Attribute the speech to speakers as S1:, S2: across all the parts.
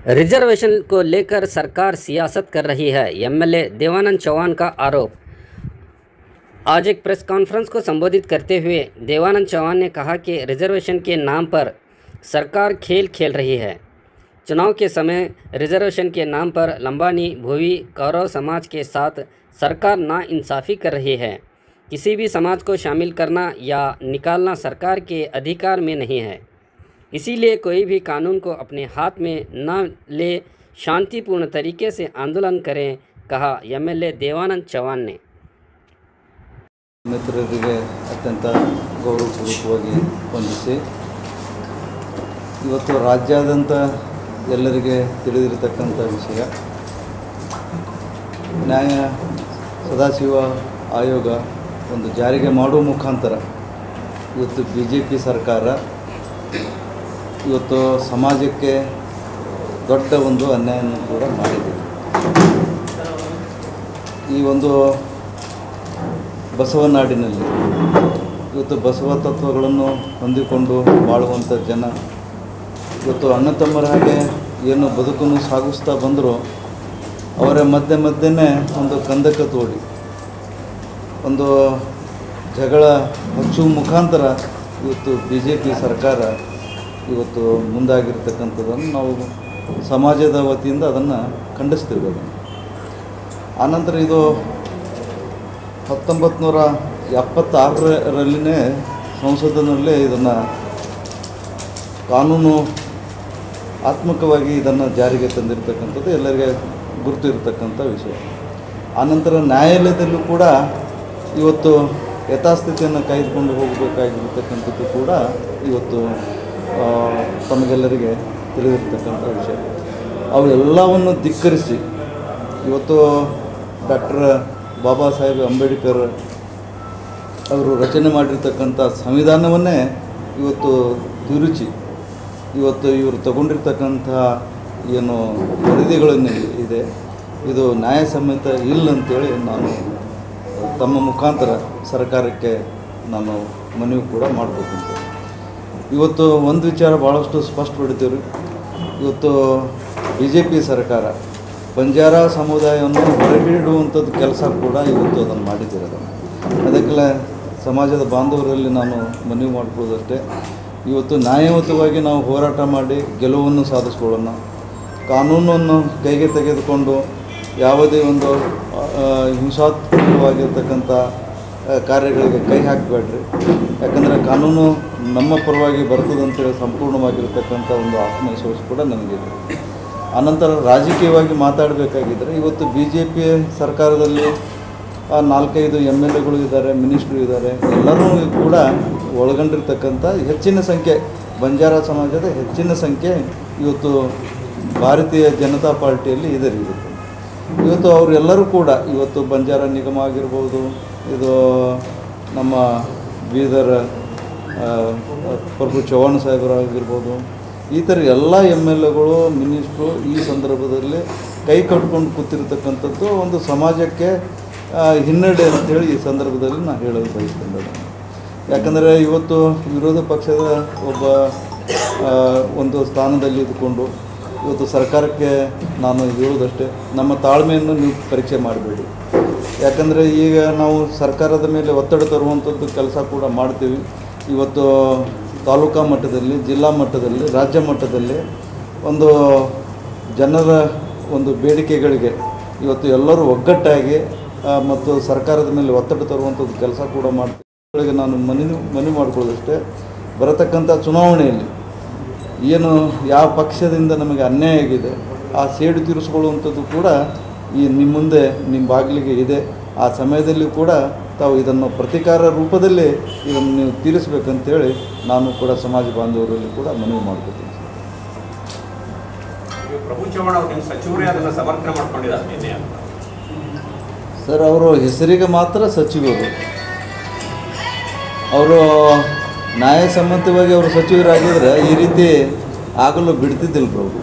S1: Reservation को लेकर सरकार सियासत कर रही है एमएलए देवानंद चौहान का आरोप आज एक प्रेस कॉन्फ्रेंस को संबोधित करते हुए देवानंद चौहान ने कहा कि रिजर्वेशन के नाम पर सरकार खेल खेल रही है चुनाव के समय रिजर्वेशन के नाम पर लंबानी भूवी कौरव समाज के साथ सरकार नाइंसाफ़ी कर रही है किसी भी समाज को शामिल करना या निकालना सरकार के अधिकार में नहीं है इसीलिए कोई भी कानून को अपने हाथ में न ले शांतिपूर्ण तरीके से आंदोलन करें कहा एमएलए देवानंद चौहान ने
S2: ಮಿತ್ರರಿಗೆ ಅತ್ಯಂತ ಗೌರವಪೂರ್ವಕವಾಗಿ ವಂದಿಸಿ ಇವತ್ತು ರಾಜ್ಯಾದ್ಯಂತ ಎಲ್ಲರಿಗೆ ತಿಳಿದಿರತಕ್ಕಂಥ ವಿಷಯ ನ್ಯಾಯ ಸದಾಶಿವ ಆಯೋಗ ಒಂದು ಜಾರಿಗೆ ಮಾಡುವ ಮುಖಾಂತರ ಇವತ್ತು ಬಿ ಜೆ ಪಿ ಸರ್ಕಾರ ಇವತ್ತು ಸಮಾಜಕ್ಕೆ ದೊಡ್ಡ ಒಂದು ಅನ್ಯಾಯವನ್ನು ಕೂಡ ಮಾಡಿದೆ ಈ ಒಂದು ಬಸವನಾಡಿನಲ್ಲಿ ಇವತ್ತು ಬಸವ ತತ್ವಗಳನ್ನು ಹೊಂದಿಕೊಂಡು ಬಾಳುವಂಥ ಜನ ಇವತ್ತು ಅಣ್ಣ ತಮ್ಮರ ಹಾಗೆ ಏನು ಬದುಕನ್ನು ಸಾಗಿಸ್ತಾ ಬಂದರೂ ಅವರ ಮಧ್ಯೆ ಮಧ್ಯೆನೇ ಒಂದು ಕಂದಕ ತೋಡಿ ಒಂದು ಜಗಳ ಹಚ್ಚುವ ಮುಖಾಂತರ ಇವತ್ತು ಬಿ ಜೆ ಪಿ ಸರ್ಕಾರ ಇವತ್ತು ಮುಂದಾಗಿರ್ತಕ್ಕಂಥದ್ದನ್ನು ನಾವು ಸಮಾಜದ ವತಿಯಿಂದ ಅದನ್ನು ಖಂಡಿಸ್ತೀವಿ ಅದನ್ನು ಆನಂತರ ಇದು ಹತ್ತೊಂಬತ್ತು ನೂರ ಎಪ್ಪತ್ತಾರರಲ್ಲಿನೇ ಸಂಸತ್ತಿನಲ್ಲೇ ಇದನ್ನು ಕಾನೂನು ಆತ್ಮಕವಾಗಿ ಇದನ್ನು ಜಾರಿಗೆ ತಂದಿರತಕ್ಕಂಥದ್ದು ಎಲ್ಲರಿಗೆ ಗುರುತು ಇರತಕ್ಕಂಥ ವಿಷಯ ಆನಂತರ ನ್ಯಾಯಾಲಯದಲ್ಲೂ ಕೂಡ ಇವತ್ತು ಯಥಾಸ್ಥಿತಿಯನ್ನು ಕಾಯ್ದುಕೊಂಡು ಹೋಗಬೇಕಾಗಿರ್ತಕ್ಕಂಥದ್ದು ಕೂಡ ಇವತ್ತು ಆ, ತಮಗೆಲ್ಲರಿಗೆ ತಿಳಿದಿರ್ತಕ್ಕಂಥ ವಿಷಯ ಅವೆಲ್ಲವನ್ನು ಧಿಕ್ಕರಿಸಿ ಇವತ್ತು ಡಾಕ್ಟರ್ ಬಾಬಾ ಸಾಹೇಬ್ ಅಂಬೇಡ್ಕರ್ ಅವರು ರಚನೆ ಮಾಡಿರ್ತಕ್ಕಂಥ ಸಂವಿಧಾನವನ್ನೇ ಇವತ್ತು ತಿರುಚಿ ಇವತ್ತು ಇವರು ತಗೊಂಡಿರ್ತಕ್ಕಂಥ ಏನು ವರದಿಗಳನ್ನು ಇದೆ ಇದು ನ್ಯಾಯಸಮ್ಮತ ಇಲ್ಲ ಅಂತೇಳಿ ನಾನು ತಮ್ಮ ಮುಖಾಂತರ ಸರ್ಕಾರಕ್ಕೆ ನಾನು ಮನವಿ ಕೂಡ ಮಾಡ್ಬೇಕಂತ ಇವತ್ತು ಒಂದು ವಿಚಾರ ಭಾಳಷ್ಟು ಸ್ಪಷ್ಟಪಡ್ತೀವಿ ಇವತ್ತು ಬಿ ಜೆ ಪಿ ಸರ್ಕಾರ ಬಂಜಾರ ಸಮುದಾಯವನ್ನು ಹೊರಗಿಡುವಂಥದ್ದು ಕೆಲಸ ಕೂಡ ಇವತ್ತು ಅದನ್ನು ಮಾಡಿದ್ದೀರಿ ಅದನ್ನು ಅದಕ್ಕೆಲ್ಲ ಸಮಾಜದ ಬಾಂಧವರಲ್ಲಿ ನಾನು ಮನವಿ ಮಾಡ್ಕೊಳ್ಳೋದಷ್ಟೇ ಇವತ್ತು ನ್ಯಾಯಯುತವಾಗಿ ನಾವು ಹೋರಾಟ ಮಾಡಿ ಗೆಲುವನ್ನು ಸಾಧಿಸ್ಕೊಳ್ಳೋಣ ಕಾನೂನನ್ನು ಕೈಗೆ ತೆಗೆದುಕೊಂಡು ಯಾವುದೇ ಒಂದು ಆ, ಹಿಂಸಾತ್ಮಕವಾಗಿರ್ತಕ್ಕಂಥ ಆ, ಕಾರ್ಯಗಳಿಗೆ ಕೈ ಹಾಕಬೇಡ್ರಿ ಯಾಕಂದರೆ ಕಾನೂನು ನಮ್ಮ ಪರವಾಗಿ ಬರ್ತದೆ ಅಂತೇಳಿ ಸಂಪೂರ್ಣವಾಗಿರ್ತಕ್ಕಂಥ ಒಂದು ಆತ್ಮವಿಶ್ವಾಸ ಕೂಡ ನನಗಿದೆ ಆನಂತರ ರಾಜಕೀಯವಾಗಿ ಮಾತಾಡಬೇಕಾಗಿದ್ದರೆ ಇವತ್ತು ಬಿ ಜೆ ಪಿ ಸರ್ಕಾರದಲ್ಲಿ ಆ ನಾಲ್ಕೈದು ಎಮ್ ಎಲ್ ಎಗಳು ಇದ್ದಾರೆ ಮಿನಿಸ್ಟ್ರು ಇದ್ದಾರೆ ಎಲ್ಲರೂ ಕೂಡ ಒಳಗೊಂಡಿರ್ತಕ್ಕಂಥ ಹೆಚ್ಚಿನ ಸಂಖ್ಯೆ ಬಂಜಾರ ಸಮಾಜದ ಹೆಚ್ಚಿನ ಸಂಖ್ಯೆ ಇವತ್ತು ಭಾರತೀಯ ಜನತಾ ಪಾರ್ಟಿಯಲ್ಲಿ ಇದೆ ರೀ ಇವತ್ತು ಇವತ್ತು ಅವರೆಲ್ಲರೂ ಕೂಡ ಇವತ್ತು ಬಂಜಾರ ನಿಗಮ ಆಗಿರ್ಬೋದು ಇದು ನಮ್ಮ ಬೀದರ್ ಆ, ಪ್ರಭು ಚೌಹಾಣ್ ಸಾಹೇಬರಾಗಿರ್ಬೋದು ಈ ಥರ ಎಲ್ಲ ಎಮ್ ಎಲ್ ಎಗಳು ಮಿನಿಸ್ಟ್ರು ಈ ಸಂದರ್ಭದಲ್ಲಿ ಕೈ ಕಟ್ಕೊಂಡು ಕೂತಿರ್ತಕ್ಕಂಥದ್ದು ಒಂದು ಸಮಾಜಕ್ಕೆ ಆ, ಹಿನ್ನಡೆ ಅಂತೇಳಿ ಈ ಸಂದರ್ಭದಲ್ಲಿ ನಾನು ಹೇಳಲು ಬಯಸ್ತೇನೆ ಯಾಕಂದರೆ ಇವತ್ತು ವಿರೋಧ ಪಕ್ಷದ ಒಬ್ಬ ಆ, ಒಂದು ಸ್ಥಾನದಲ್ಲಿ ಇದ್ದುಕೊಂಡು ಇವತ್ತು ಸರ್ಕಾರಕ್ಕೆ ನಾನು ಹೇಳೋದಷ್ಟೇ ನಮ್ಮ ತಾಳ್ಮೆಯನ್ನು ನೀವು ಪರೀಕ್ಷೆ ಮಾಡಬೇಡಿ ಯಾಕಂದರೆ ಈಗ ನಾವು ಸರ್ಕಾರದ ಮೇಲೆ ಒತ್ತಡ ತರುವಂಥದ್ದು ಕೆಲಸ ಕೂಡ ಮಾಡ್ತೀವಿ ಇವತ್ತು ತಾಲೂಕಾ ಮಟ್ಟದಲ್ಲಿ ಜಿಲ್ಲಾ ಮಟ್ಟದಲ್ಲಿ ರಾಜ್ಯ ಮಟ್ಟದಲ್ಲಿ ಒಂದು ಜನರ ಒಂದು ಬೇಡಿಕೆಗಳಿಗೆ ಇವತ್ತು ಎಲ್ಲರೂ ಒಗ್ಗಟ್ಟಾಗಿ ಆ, ಮತ್ತು ಸರ್ಕಾರದ ಮೇಲೆ ಒತ್ತಡ ತರುವಂಥದ್ದು ಕೆಲಸ ಕೂಡ ಮಾಡ್ತೀವಿ ನಾನು ಮನವಿ ಮನವಿ ಮಾಡ್ಕೊಳ್ಳೋದಷ್ಟೇ ಬರತಕ್ಕಂಥ ಚುನಾವಣೆಯಲ್ಲಿ ಏನು ಯಾವ ಪಕ್ಷದಿಂದ ನಮಗೆ ಅನ್ಯಾಯ ಆಗಿದೆ ಆ ಸೇಡು ತೀರಿಸ್ಕೊಳ್ಳುವಂಥದ್ದು ಕೂಡ ಈ ನಿಮ್ಮ ಮುಂದೆ ನಿಮ್ಮ ಬಾಗಿಲಿಗೆ ಇದೆ ಆ ಸಮಯದಲ್ಲಿ ಕೂಡ ತಾವು ಇದನ್ನು ಪ್ರತಿಕಾರ ರೂಪದಲ್ಲಿ ಇದನ್ನು ನೀವು ತೀರಿಸ್ಬೇಕಂತೇಳಿ ನಾನು ಕೂಡ ಸಮಾಜ ಬಾಂಧವರಲ್ಲಿ ಕೂಡ ಮನವಿ ಮಾಡ್ಕೊತೀನಿ
S3: ನೀವು ಪ್ರಭು ಚವ್ಹಾಣ್ ಅವರು ನಿಮ್ಮ ಸಚಿವರೇ ಅದನ್ನು ಸಮರ್ಥನೆ ಮಾಡ್ಕೊಂಡಿದ್ದಾರೆ ನಿನ್ನೆ ಅಂತ
S2: ಸರ್ ಅವರು ಹೆಸರಿಗೆ ಮಾತ್ರ ಸಚಿವರು ಅವರು ನ್ಯಾಯಸಮ್ಮತವಾಗಿ ಅವರು ಸಚಿವರಾಗಿದ್ದರೆ ಈ ರೀತಿ ಆಗಲು ಬಿಡ್ತಿದ್ದಿಲ್ಲ ಪ್ರಭು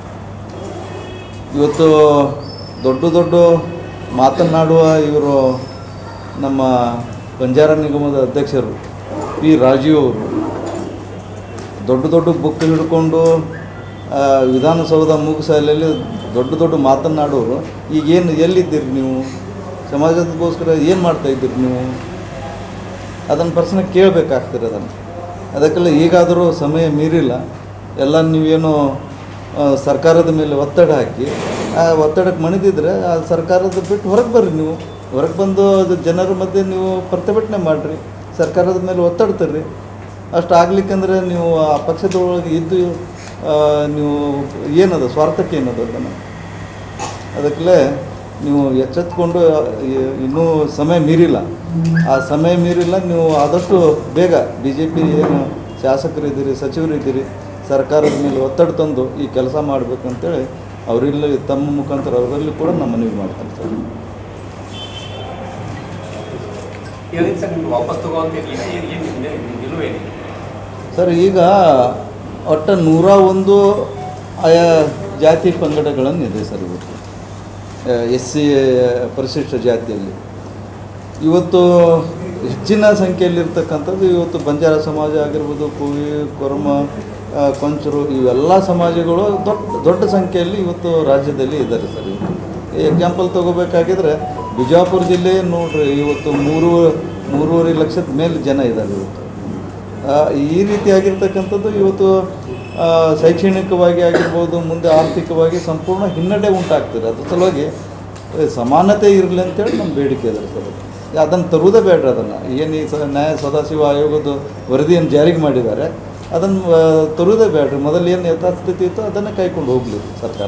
S2: ಇವತ್ತು ದೊಡ್ಡ ದೊಡ್ಡ ಮಾತನಾಡುವ ಇವರು ನಮ್ಮ ಬಂಜಾರ ನಿಗಮದ ಅಧ್ಯಕ್ಷರು ಪಿ ರಾಜೀವ್ ಅವರು ದೊಡ್ಡ ದೊಡ್ಡ ಬುಕ್ ಹಿಡ್ಕೊಂಡು ಆ, ವಿಧಾನಸೌಧ ಮೂಗುಸಾಲೆಯಲ್ಲಿ ದೊಡ್ಡ ದೊಡ್ಡ ಮಾತನಾಡೋರು ಈಗೇನು ಎಲ್ಲಿದ್ದೀರಿ ನೀವು ಸಮಾಜದಗೋಸ್ಕರ ಏನು ಮಾಡ್ತಾ ಇದ್ದೀರಿ ನೀವು ಅದನ್ನು ಪರ್ಸನ ಕೇಳಬೇಕಾಗ್ತದೆ ಅದನ್ನು ಅದಕ್ಕೆಲ್ಲ ಈಗಾದರೂ ಸಮಯ ಮೀರಿಲ್ಲ ಎಲ್ಲ ನೀವೇನೋ ಆ, ಸರ್ಕಾರದ ಮೇಲೆ ಒತ್ತಡ ಹಾಕಿ ಆ ಒತ್ತಡಕ್ಕೆ ಮಣಿದಿದ್ರೆ ಆ ಸರ್ಕಾರದ ಬಿಟ್ಟು ಹೊರಗೆ ಬರ್ರಿ ನೀವು ಹೊರಗೆ ಬಂದು ಅದು ಜನರ ಮಧ್ಯೆ ನೀವು ಪ್ರತಿಭಟನೆ ಮಾಡಿರಿ ಸರ್ಕಾರದ ಮೇಲೆ ಒತ್ತಡ ತರ್ರಿ ಅಷ್ಟು ಆಗ್ಲಿಕ್ಕಂದ್ರೆ ನೀವು ಆ ಪಕ್ಷದೊಳಗೆ ಇದ್ದು ಆ, ನೀವು ಏನದು ಸ್ವಾರ್ಥಕ್ಕೆ ಏನದು ಅದನ್ನು ಅದಕ್ಕೆ ನೀವು ಎಚ್ಚೆತ್ಕೊಂಡು ಇ- ಇನ್ನೂ ಸಮಯ ಮೀರಿಲ್ಲ ಆ ಸಮಯ ಮೀರಿಲ್ಲ ನೀವು ಆದಷ್ಟು ಬೇಗ ಬಿ ಜೆ ಪಿ ಏನು ಶಾಸಕರು ಇದ್ದೀರಿ ಸಚಿವರು ಇದ್ದೀರಿ ಸರ್ಕಾರದ ಮೇಲೆ ಒತ್ತಡ ತಂದು ಈ ಕೆಲಸ ಮಾಡಬೇಕಂತೇಳಿ ಅವರಲ್ಲಿ ತಮ್ಮ ಮುಖಾಂತರ ಅವರಲ್ಲಿ ಕೂಡ ನಾನು ಮನವಿ ಮಾಡ್ತೀನಿ ಸರ್
S3: ಏನಿದೆ ಸರ್ ನಿಮ್ಗೆ ವಾಪಸ್ ತಗೋಂತ ಈಗ ಏನು ಏನು ನಿಲುವೇನಿದೆ
S2: ಸರ್ ಈಗ ಒಟ್ಟು ನೂರ ಒಂದು ಆಯಾ ಜಾತಿ ಪಂಗಡಗಳನ್ನಿದೆ ಸರ್ ಇವತ್ತು ಎಸ್ ಸಿ ಪರಿಶಿಷ್ಟ ಜಾತಿಯಲ್ಲಿ ಇವತ್ತು ಹೆಚ್ಚಿನ ಸಂಖ್ಯೆಯಲ್ಲಿರ್ತಕ್ಕಂಥದ್ದು ಇವತ್ತು ಬಂಜಾರ ಸಮಾಜ ಆಗಿರ್ಬೋದು ಕೂವಿ ಕೊರಮ ಆ, ಕೊಂಚರು ಇವೆಲ್ಲ ಸಮಾಜಗಳು ದೊಡ್ಡ ದೊಡ್ಡ ಸಂಖ್ಯೆಯಲ್ಲಿ ಇವತ್ತು ರಾಜ್ಯದಲ್ಲಿ ಇದ್ದಾರೆ ಸರ್ ಇವತ್ತು ಎಕ್ಸಾಂಪಲ್ ತೊಗೋಬೇಕಾಗಿದ್ರೆ ಬಿಜಾಪುರ ಜಿಲ್ಲೆ ನೋಡ್ರಿ ಇವತ್ತು ಮೂರು ಮೂರುವರೆ ಲಕ್ಷದ ಮೇಲೆ ಜನ ಇದ್ದಾರೆ ಇವತ್ತು ಆ, ಈ ರೀತಿಯಾಗಿರ್ತಕ್ಕಂಥದ್ದು ಇವತ್ತು ಆ, ಶೈಕ್ಷಣಿಕವಾಗಿ ಆಗಿರ್ಬೋದು ಮುಂದೆ ಆರ್ಥಿಕವಾಗಿ ಸಂಪೂರ್ಣ ಹಿನ್ನಡೆ ಉಂಟಾಗ್ತದೆ ಅದ್ರ ಸಲುವಾಗಿ ಏ, ಸಮಾನತೆ ಇರಲಿ ಅಂತೇಳಿ ನಮ್ಮ ಬೇಡಿಕೆ ಇದೆ ಸರ್ ಅದನ್ನು ತರುವುದೇ ಬೇಡ್ರಿ ಅದನ್ನು ಏನು ಈ ಸ ನ್ಯಾಯ ಸದಾಶಿವ ಆಯೋಗದ ವರದಿಯನ್ನು ಜಾರಿಗೆ ಮಾಡಿದ್ದಾರೆ ಅದನ್ನು ತರುವುದೇ ಬೇಡ್ರಿ ಮೊದಲು ಏನು ಯಥಾಸ್ಥಿತಿ ಇತ್ತು ಅದನ್ನು ಕೈಕೊಂಡು ಹೋಗಲಿ ಸರ್ಕಾರ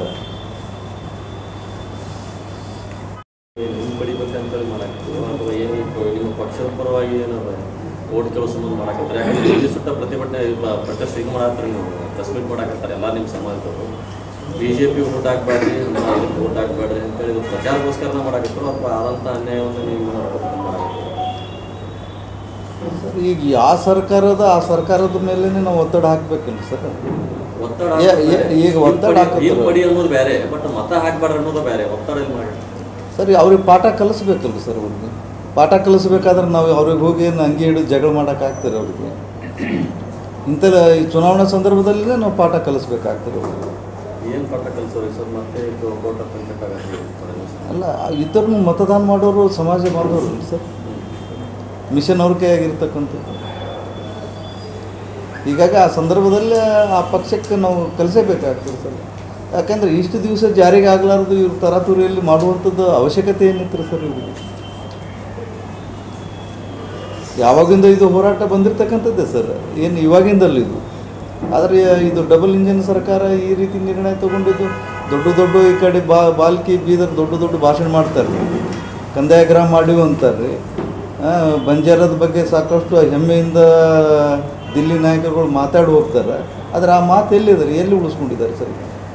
S4: ನಿಮ್ಮ ಪಡಿಬೇಕಂತೇಳಿ ಮಾಡಾಕ್ತಿದ್ರು ಅಥವಾ ಏನು ನಿಮ್ಮ ಪಕ್ಷದ ಪರವಾಗಿ ಏನಾರ ಓಟ್ ಕೇಳೋ ಸಂಬಂಧ ಮಾಡಾಕತ್ತಾರೆ ಯಾಕಂದ್ರೆ ಇಲ್ಲಿ ಸುತ್ತ ಪ್ರತಿಭಟನೆ ಬ- ಪ್ರೊಟೆಸ್ಟ್ ಇದು ಮಾಡತ್ತಾರೆ ನೀವು ಪ್ರೆಸ್ ಮೀಟ್ ಮಾಡಾಕತ್ತಾರೆ ಎಲ್ಲ ನಿಮ್ಮ ಸಮಾಜದವರು ಬಿ ಜೆ ಪಿ ಓಟ್ ಹಾಕ್ಬೇಡ್ರಿ ನಮ್ಮ ಇದಕ್ಕೆ ಓಟ್ ಹಾಕ್ಬೇಡ್ರಿ ಅಂತೇಳಿ ಇದು ಪ್ರಚಾರಗೋಸ್ಕರ ಮಾಡಾಕತ್ತರು ಅಥವಾ ಆದಂಥ ಅನ್ಯಾಯವನ್ನು ನೀವು ಮಾಡಾಕತ್ತಾರೆ
S2: ಸರ್ ಈಗ ಯಾವ ಸರ್ಕಾರದ ಆ ಸರ್ಕಾರದ ಮೇಲೇ ನಾವು ಒತ್ತಡ ಹಾಕಬೇಕಲ್ಲ ಸರ್
S4: ಒತ್ತಡ
S2: ಏ- ಏ- ಈಗ ಒತ್ತಡ ಹಾಕತ್ತಾರೆ.
S4: ಹಿಂಗ್ ಪಡಿ ಅನ್ನೋದು ಬೇರೆ ಬಟ್ ಮತ ಹಾಕ್ಬೇಡ್ರಿ ಅನ್ನೋದು ಬೇರೆ ಒತ್ತಡ ಇಲ್ಲಿ ಮಾಡಿ
S2: ಸರಿ ಅವ್ರಿಗೆ ಪಾಠ ಕಲಿಸ್ಬೇಕಲ್ಲ ಸರ್ ಅವ್ರಿಗೆ ಪಾಠ ಕಲಿಸ್ಬೇಕಾದ್ರೆ ನಾವು ಅವ್ರಿಗೆ ಹೋಗಿ ಏನು ಅಂಗಿ ಹಿಡಿದು ಜಗಳ ಮಾಡೋಕ್ಕಾಗ್ತಾರೆ ಅವ್ರಿಗೆ ಇಂಥ ಈ ಚುನಾವಣಾ ಸಂದರ್ಭದಲ್ಲೇ ನಾವು ಪಾಠ ಕಲಿಸ್ಬೇಕಾಗ್ತದೆ ಅವ್ರಿಗೆ
S4: ಏನು ಪಾಠ ಕಲಿಸೋರಿ ಸರ್ ಮತ್ತೆ ಇದು ಕೋರ್ಟ್ ಆಗತ್ತೆ
S2: ಅಲ್ಲ ಇತರನ್ನು ಮತದಾನ ಮಾಡೋರು ಸಮಾಜ ಬಾಂಧವರು ಸರ್ ಮಿಷನ್ ಅವ್ರ ಕೈಯಾಗಿರ್ತಕ್ಕಂಥದ್ದು ಹೀಗಾಗಿ ಆ ಸಂದರ್ಭದಲ್ಲಿ ಆ ಪಕ್ಷಕ್ಕೆ ನಾವು ಕಲಿಸಬೇಕಾಗ್ತದೆ ಸರ್ ಯಾಕಂದರೆ ಇಷ್ಟು ದಿವಸ ಜಾರಿಗೆ ಆಗಲಾರ್ದು ಇವ್ರು ತರಾತುರಿಯಲ್ಲಿ ಮಾಡುವಂಥದ್ದು ಅವಶ್ಯಕತೆ ಏನಿತ್ತು ಸರ್ ಇವ್ರಿಗೆ ಯಾವಾಗಿಂದ ಇದು ಹೋರಾಟ ಬಂದಿರತಕ್ಕಂಥದ್ದೇ ಸರ್ ಏನು ಇವಾಗಿಂದಲ್ಲ ಇದು ಆದರೆ ಇದು ಡಬಲ್ ಇಂಜಿನ್ ಸರ್ಕಾರ ಈ ರೀತಿ ನಿರ್ಣಯ ತಗೊಂಡಿದ್ದು ದೊಡ್ಡ ದೊಡ್ಡ ಈ ಕಡೆ ಬಾ ಬಾಲ್ಕಿ ಬೀದರ್ ದೊಡ್ಡ ದೊಡ್ಡ ಭಾಷಣ ಮಾಡ್ತಾರೆ ಕಂದಾಯ ಗ್ರಾಮ ಮಾಡಿವು ಅಂತಾರೆ ಆ, ಬಂಜಾರದ ಬಗ್ಗೆ ಸಾಕಷ್ಟು ಹೆಮ್ಮೆಯಿಂದ ದಿಲ್ಲಿ ನಾಯಕರುಗಳು ಮಾತಾಡಿ ಹೋಗ್ತಾರೆ ಆದರೆ ಆ ಮಾತು ಎಲ್ಲಿದ್ದಾರೆ ಎಲ್ಲಿ ಉಳಿಸ್ಕೊಂಡಿದ್ದಾರೆ ಸರ್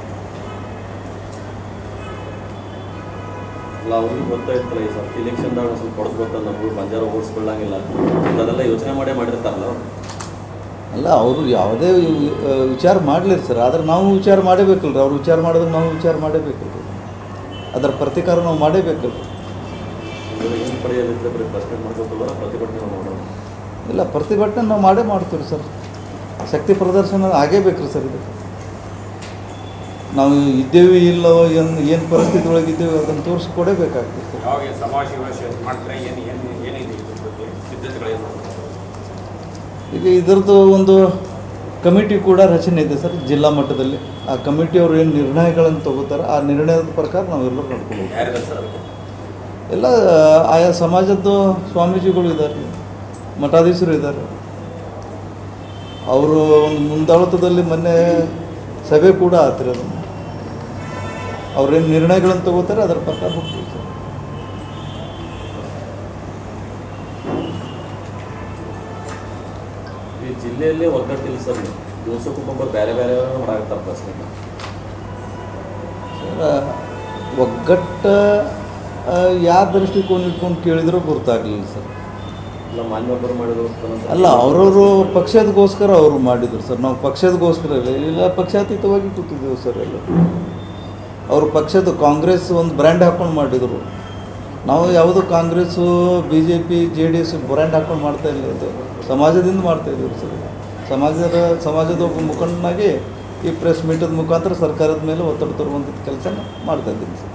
S4: ಅಲ್ಲ ಅವ್ರಿಗೆ ಗೊತ್ತಾಯ್ತಲ್ಲ ಈ ಸ್ವಲ್ಪ ಇಲೆಕ್ಷನ್ದಾಗ ಒಂದು ಸ್ವಲ್ಪ ಕೊಡಿಸ್ಬೇಕು ನಮಗೂ ಬಂಜಾರ ಓಡಿಸ್ಕೊಳ್ಳಂಗಿಲ್ಲ ಅದೆಲ್ಲ ಯೋಚನೆ ಮಾಡೇ ಮಾಡಿರ್ತಾರಲ್ಲ ಅವ್ರು.
S2: ಅಲ್ಲ ಅವರು ಯಾವುದೇ ವಿ- ಆ, ವಿಚಾರ ಮಾಡಲಿರಿ ಸರ್ ಆದರೆ ನಾವು ವಿಚಾರ ಮಾಡಬೇಕಲ್ರಿ ಅವ್ರು ವಿಚಾರ ಮಾಡಿದ್ರೆ ನಾವು ವಿಚಾರ ಮಾಡಬೇಕಲ್ರಿ ಅದರ ಪ್ರತಿಕಾರ ನಾವು ಮಾಡಬೇಕಲ್ರಿ
S4: ಇವ್ರು ಏನು ಪಡೆಯೋದಿದ್ರೆ ಬರೀ ಪ್ರಶ್ನೆ ಮಾಡ್ಕೋತಲ್ಲ ಪ್ರತಿಭಟನೆ ಮಾಡೋದು
S2: ಇಲ್ಲ ಪ್ರತಿಭಟನೆ ನಾವು ಮಾಡೇ ಮಾಡ್ತೀವಿ ಸರ್ ಶಕ್ತಿ ಪ್ರದರ್ಶನ ಆಗೇ ಬೇಕ್ರಿ ಸರ್ ಇದು ನಾವು ಇದ್ದೇವೆ ಇಲ್ಲೋ ಏನು ಏನು ಪರಿಸ್ಥಿತಿ ಒಳಗಿದ್ದೇವೆ ಅದನ್ನು ತೋರಿಸ್ಕೊಡೇಬೇಕಾಗ್ತದೆ ಸರ್
S3: ಯಾವಾಗ ಏನ್ ಸಮಾವೇಶ ಗಿಮಾವೇಶ ಮಾಡ್ತಾರೆ ಏನು ಏನು ಏನಿದೆ ಇದ್ರ ಬಗ್ಗೆ ಸಿದ್ಧತೆಗಳೇನು
S2: ಈಗ ಇದರದ್ದು ಒಂದು ಕಮಿಟಿ ಕೂಡ ರಚನೆ ಇದೆ ಸರ್ ಜಿಲ್ಲಾ ಮಟ್ಟದಲ್ಲಿ ಆ ಕಮಿಟಿಯವರು ಏನು ನಿರ್ಣಯಗಳನ್ನು ತಗೋತಾರೆ ಆ ನಿರ್ಣಯದ ಪ್ರಕಾರ ನಾವೆಲ್ಲರೂ ನಡ್ಕೊಂಡು ಹೋಗ್ತೀವಿ.
S3: ಯಾರಿದ್ದಾರೆ ಸರ್ ಅದಕ್ಕೆ
S2: ಎಲ್ಲ ಆಯಾ ಸಮಾಜದ್ದು ಸ್ವಾಮೀಜಿಗಳು ಇದ್ದಾರೆ ಮಠಾಧೀಶರು ಇದ್ದಾರೆ ಅವರು ಒಂದು ಮುಂದಾಳತ್ವದಲ್ಲಿ ಮೊನ್ನೆ ಸಭೆ ಕೂಡ ಆತಿರೋದು ಅವ್ರೇನು ನಿರ್ಣಯಗಳನ್ನು ತಗೋತಾರೆ ಅದರ ಪ್ರಕಾರ ಹೋಗ್ತೀವಿ ಸರ್
S4: ಈ ಜಿಲ್ಲೆಯಲ್ಲೇ ಒಗ್ಗಟ್ಟಿಲ್ಲ ಸರ್ ದಿವಸಕ್ಕೊಬ್ಬೊಬ್ಬರು ಬೇರೆ ಬೇರೆ ಮಾಡಾಕತ್ತಾರೆ ಪ್ರಶ್ನೆ
S2: ಸರ್, ಒಗ್ಗಟ್ಟ ಆ, ಯಾವ ದೃಷ್ಟಿಕೋನ ಇಟ್ಕೊಂಡು ಕೇಳಿದ್ರೂ ಗೊತ್ತಾಗಲಿಲ್ಲ ಸರ್
S4: ಇಲ್ಲ ಮಾನ್ಯೊಬ್ಬರು ಮಾಡಿದ್ರು
S2: ಅಲ್ಲ ಅವರವರು ಪಕ್ಷದಗೋಸ್ಕರ ಅವರು ಮಾಡಿದ್ರು ಸರ್ ನಾವು ಪಕ್ಷದಗೋಸ್ಕರ ಇಲ್ಲ ಇಲ್ಲ ಪಕ್ಷಾತೀತವಾಗಿ ಕೂತಿದ್ದೇವೆ ಸರ್ ಎಲ್ಲ ಅವರು ಪಕ್ಷದ ಕಾಂಗ್ರೆಸ್ ಒಂದು ಬ್ರ್ಯಾಂಡ್ ಹಾಕ್ಕೊಂಡು ಮಾಡಿದರು ನಾವು ಯಾವುದು Congress B J P J D S brand ಹಾಕ್ಕೊಂಡು ಮಾಡ್ತಾ ಇಲ್ಲ ಇದು ಸಮಾಜದಿಂದ ಮಾಡ್ತಾ ಇದ್ದೀವಿ ಸರ್ ಸಮಾಜದ ಸಮಾಜದ ಒಬ್ಬ ಮುಖಂಡನಾಗಿ ಈ ಪ್ರೆಸ್ ಮೀಟದ ಮುಖಾಂತರ ಸರ್ಕಾರದ ಮೇಲೆ ಒತ್ತಡ ತರುವಂಥದ್ದು ಕೆಲಸ ಮಾಡ್ತಾ ಇದ್ದೀನಿ ಸರ್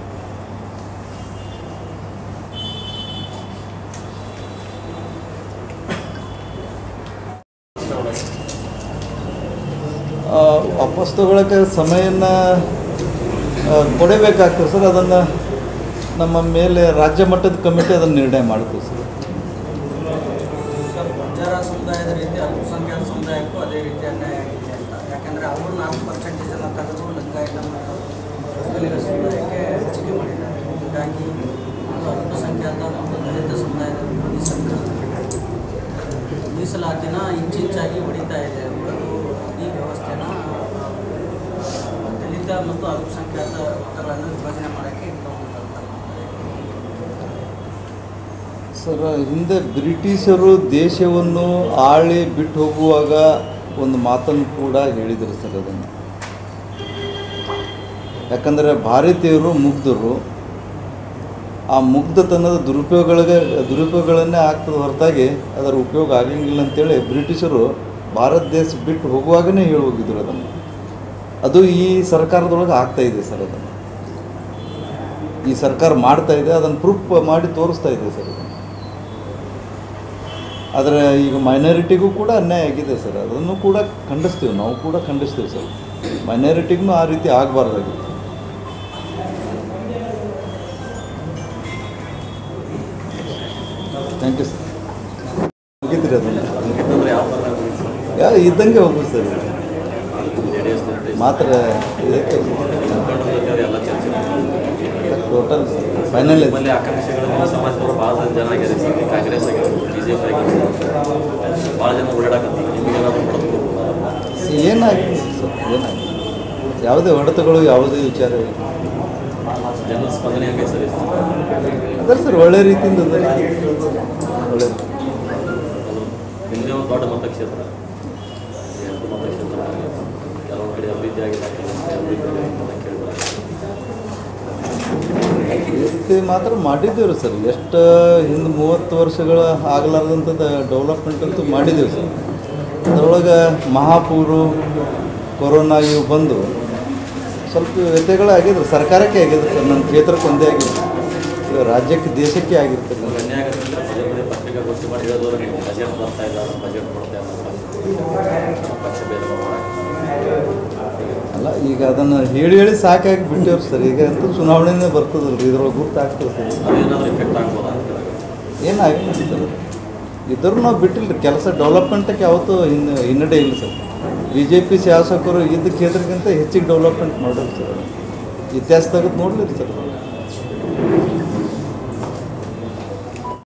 S2: ಆ, ವಾಪಸ್ ತಗೊಳಕ್ಕೆ ಸಮಯನ ಆ, ಕೊಡಬೇಕಾಗ್ತದೆ ಸರ್ ಅದನ್ನು ನಮ್ಮ ಮೇಲೆ ರಾಜ್ಯ ಮಟ್ಟದ ಕಮಿಟಿ ಅದನ್ನು ನಿರ್ಣಯ ಮಾಡ್ತೀವಿ ಸರ್
S5: ಸರ್ ಬಂಜಾರ ಸಮುದಾಯದ ರೀತಿ ಅಲ್ಪಸಂಖ್ಯಾತ ಸಮುದಾಯಕ್ಕೂ ಅದೇ ರೀತಿ ಅನ್ಯಾಯ ಆಗಿದೆ ಅಂತ ಯಾಕಂದರೆ ಅವರು ನಾಲ್ಕು ಪರ್ಸೆಂಟೇಜನ್ನು ತೆಗೆದು ಲಿಂಗಾಯತ ಮತ್ತು ಒಕ್ಕಲಿಗ ಸಮುದಾಯಕ್ಕೆ ಹೆಚ್ಚಿಗೆ ಮಾಡಿದ್ದಾರೆ ಹೀಗಾಗಿ ಅದು ಅಲ್ಪಸಂಖ್ಯಾತ ಮತ್ತು ದಲಿತ ಸಮುದಾಯದ ವಿರೋಧಿ ಸರ್ಕಾರ ಮೀಸಲಾತಿನ ಇಂಚಿಂಚಾಗಿ ಹೊಡಿತಾ ಇದೆ ಹೊರತು ಈ ವ್ಯವಸ್ಥೆನ ದಲಿತ ಮತ್ತು ಅಲ್ಪಸಂಖ್ಯಾತ ಮತಗಳನ್ನು ವಿಭಜನೆ ಮಾಡೋಕ್ಕೆ ಇಟ್ಕೊಂಡ್ಬಿಟ್ಟಂತ
S2: ಸರ್ ಹಿಂದೆ ಬ್ರಿಟಿಷರು ದೇಶವನ್ನು ಆಳಿ ಬಿಟ್ಟು ಹೋಗುವಾಗ ಒಂದು ಮಾತನ್ನು ಕೂಡ ಹೇಳಿದರು ಸರ್ ಅದನ್ನು ಯಾಕಂದರೆ ಭಾರತೀಯರು ಮುಗ್ಧರು ಆ ಮುಗ್ಧತನದ ದುರುಪಯೋಗಗಳಿಗೆ ದುರುಪಯೋಗಗಳನ್ನೇ ಆಗ್ತದೆ ಹೊರತಾಗಿ ಅದರ ಉಪಯೋಗ ಆಗಂಗಿಲ್ಲ ಅಂತೇಳಿ ಬ್ರಿಟಿಷರು ಭಾರತ ದೇಶ ಬಿಟ್ಟು ಹೋಗುವಾಗನೇ ಹೇಳಿ ಹೋಗಿದ್ರು ಅದನ್ನು ಅದು ಈ ಸರ್ಕಾರದೊಳಗೆ ಆಗ್ತಾ ಇದೆ ಸರ್ ಅದನ್ನು ಈ ಸರ್ಕಾರ ಮಾಡ್ತಾ ಇದೆ ಅದನ್ನು ಪ್ರೂಫ್ ಮಾಡಿ ತೋರಿಸ್ತಾ ಇದೆ ಸರ್ ಅದನ್ನು ಆದರೆ ಈಗ ಮೈನಾರಿಟಿಗೂ ಕೂಡ ಅನ್ಯಾಯ ಆಗಿದೆ ಸರ್ ಅದನ್ನು ಕೂಡ ಖಂಡಿಸ್ತೀವಿ ನಾವು ಕೂಡ ಖಂಡಿಸ್ತೀವಿ ಸರ್ ಮೈನಾರಿಟಿಗೂ ಆ ರೀತಿ ಆಗಬಾರ್ದಾಗಿತ್ತು ಥ್ಯಾಂಕ್ ಯು ಸರ್ ಮುಗಿತೀರಿ ಅದನ್ನು
S4: ಅಂದ್ರೆ ಯಾವ ಥರ ಆಗ್ಬೇಕು ಸರ್
S2: ಯಾ ಇದ್ದಂಗೆ ಹೋಗ್ಬೋದು ಸರ್
S4: ಜೆ ಡಿ ಎಸ್
S2: ಮಾತ್ರ ಇದಕ್ಕೆ
S4: ಎಲ್ಲ ಚರ್ಚೆ
S2: ಟೋಟಲ್ ಫೈನಲ್ ಇದೆ
S4: ನಮ್ಮಲ್ಲಿ ಆಕಾಂಕ್ಷೆಗಳಲ್ಲಿ ಸಮಾಜದವರು ಭಾಳ ಜನ ಆಗ್ಯಾರ ಸರ್ ಕಾಂಗ್ರೆಸ್ ಆಗಿರ್ಬೋದು ಬಿ ಜೆ ಪಿ ಆಗಿರ್ಬೋದು ಭಾಳ ಜನ ಓಡಾಡಕತ್ತಾರೆ ನಿಮ್ಗೆ ಏನಾದ್ರು ಹೊಡೆದು
S2: ಏನಾಗಿದೆ ಸರ್ ಏನಾಗಿದೆ ಯಾವುದೇ ಹೊಡೆತಗಳು ಯಾವುದೇ ವಿಚಾರ ಇಲ್ಲ
S4: ಜನರ ಸ್ಪಂದನೆ ಹಂಗೆ ಸರ್
S2: ಅದರ ಸರ್ ಒಳ್ಳೆ ರೀತಿಯಿಂದ ಅದ ಒಳ್ಳೆ
S4: ನಿಮ್ಮದೇ ಒಂದು ದೊಡ್ಡ ಮತಕ್ಷೇತ್ರ ಎರಡು ಮತಕ್ಷೇತ್ರ ಕೆಲವೊಂದು ಕಡೆ ಅಭಿವೃದ್ಧಿ ಆಗಿದೆ ಕೆಲವೊಂದು ಕಡೆ ಅಭಿವೃದ್ಧಿ ಆಗಿದೆ ಅಂತ ಕೇಳಿದ್ರೆ
S2: ರೀತಿ ಮಾತ್ರ ಮಾಡಿದ್ದೇವೆ ಸರ್ ಎಷ್ಟು ಹಿಂದೆ ಮೂವತ್ತು ವರ್ಷಗಳ ಆಗಲಾರ್ದಂಥದ್ದು ಡೆವಲಪ್ಮೆಂಟ್ ಅಂತೂ ಮಾಡಿದ್ದೇವೆ ಸರ್ ಅದರೊಳಗೆ ಮಹಾಪೂರು ಕೊರೋನಾ ಇವು ಬಂದು ಸ್ವಲ್ಪ ವ್ಯತ್ಯಯಗಳು ಆಗಿದ್ರು ಸರ್ಕಾರಕ್ಕೆ ಆಗಿದ್ರು ಸರ್ ನನ್ನ ಕ್ಷೇತ್ರಕ್ಕೆ ಒಂದೇ ಆಗಿತ್ತು ಈಗ ರಾಜ್ಯಕ್ಕೆ ದೇಶಕ್ಕೆ ಆಗಿರ್ತದೆ
S4: ನಮ್ಗೆ ಅನ್ಯಾಯ ಆಗುತ್ತೆ ಪದೇ ಪದೇ ಪತ್ರಿಕಾಗೋಷ್ಠಿ ಮಾಡಿ ಹೇಳೋದ್ರೆ ನೀವು ಬಜೆಟ್ ಬರ್ತಾ ಇದ್ದಾರೆ ಬಜೆಟ್ ಕೊಡ್ತಾ ಇಲ್ಲ ಪಕ್ಷ ಭೇದ
S2: ಅಲ್ಲ ಈಗ ಅದನ್ನು ಹೇಳಿ ಹೇಳಿ ಸಾಕಾಗಿ ಬಿಟ್ಟೇವ್ರಿ ಸರ್ ಈಗ ಅಂತೂ ಚುನಾವಣೆನೇ ಬರ್ತದಲ್ಲ ರೀ ಇದ್ರೊಳಗೆ ಗೊತ್ತಾಗ್ತದೆ ಸರ್
S4: ಅದೇನಾದ್ರೂ ಎಫೆಕ್ಟ್ ಆಗ್ಬೋದಾ ಅಂತ
S2: ಏನಾಗಿಲ್ಲ ಸರ್ ಇದ್ರೂ ನಾವು ಬಿಟ್ಟಿಲ್ಲ ರೀ ಕೆಲಸ ಡೆವಲಪ್ಮೆಂಟಕ್ಕೆ ಯಾವತ್ತೂ ಹಿನ್ನ ಹಿನ್ನಡೆ ಇಲ್ಲ ಸರ್ ಬಿ ಜೆ ಪಿ ಶಾಸಕರು ಇದ್ದ ಕ್ಷೇತ್ರಕ್ಕಿಂತ ಹೆಚ್ಚಿಗೆ ಡೆವಲಪ್ಮೆಂಟ್ ಮಾಡೋರು ಸರ್ ಇತಿಹಾಸ ತೆಗೆದು ನೋಡ್ಲಿರಿ ಸರ್